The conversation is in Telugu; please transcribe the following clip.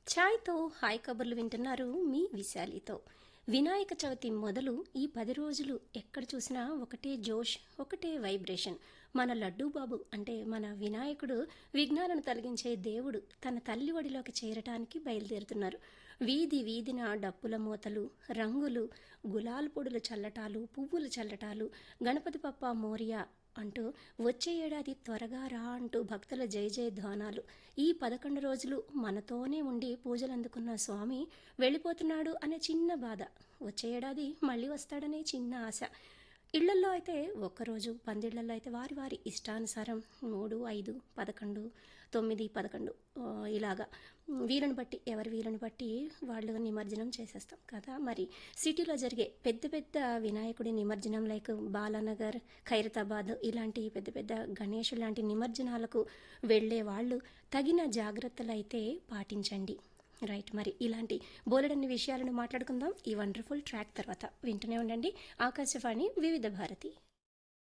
ఛాయ్తో హాయ్ కబుర్లు వింటున్నారు మీ విశాలితో వినాయక చవితి మొదలు ఈ పది రోజులు ఎక్కడ చూసినా ఒకటే జోష్ ఒకటే వైబ్రేషన్ మన లడ్డూ బాబు అంటే మన వినాయకుడు విఘ్నాలను తొలగించే దేవుడు తన తల్లి ఒడిలోకి చేరటానికి బయలుదేరుతున్నారు వీధి వీధిన డప్పుల మూతలు రంగులు గులాల్ పొడులు చల్లటాలు పువ్వులు చల్లటాలు గణపతి పప్ప మోరియా అంటూ వచ్చే ఏడాది త్వరగా రా అంటూ భక్తుల జయ జయ ధ్వానాలు ఈ పదకొండు రోజులు మనతోనే ఉండి పూజలు అందుకున్న స్వామి వెళ్ళిపోతున్నాడు అనే చిన్న బాధ వచ్చే ఏడాది మళ్ళీ వస్తాడనే చిన్న ఆశ ఇళ్లల్లో అయితే ఒక్కరోజు పందిళ్లలో అయితే వారి వారి ఇష్టానుసారం మూడు ఐదు పదకొండు తొమ్మిది పదకొండు ఆ, ఇలాగా వీలుని బట్టి ఎవరి వీలుని బట్టి వాళ్ళు నిమజ్జనం చేసేస్తాం కదా మరి సిటీలో జరిగే పెద్ద పెద్ద వినాయకుడి నిమజ్జనం లైక్ బాలానగర్ ఖైరతాబాద్ ఇలాంటి పెద్ద పెద్ద గణేష్ లాంటి నిమజ్జనాలకు వెళ్ళే వాళ్ళు తగిన జాగ్రత్తలు అయితే పాటించండి రైట్ మరి ఇలాంటి బోలెడన్ని విషయాలను మాట్లాడుకుందాం ఈ వండర్ఫుల్ ట్రాక్ తర్వాత వింటూనే ఉండండి ఆకాశవాణి వివిధ భారతి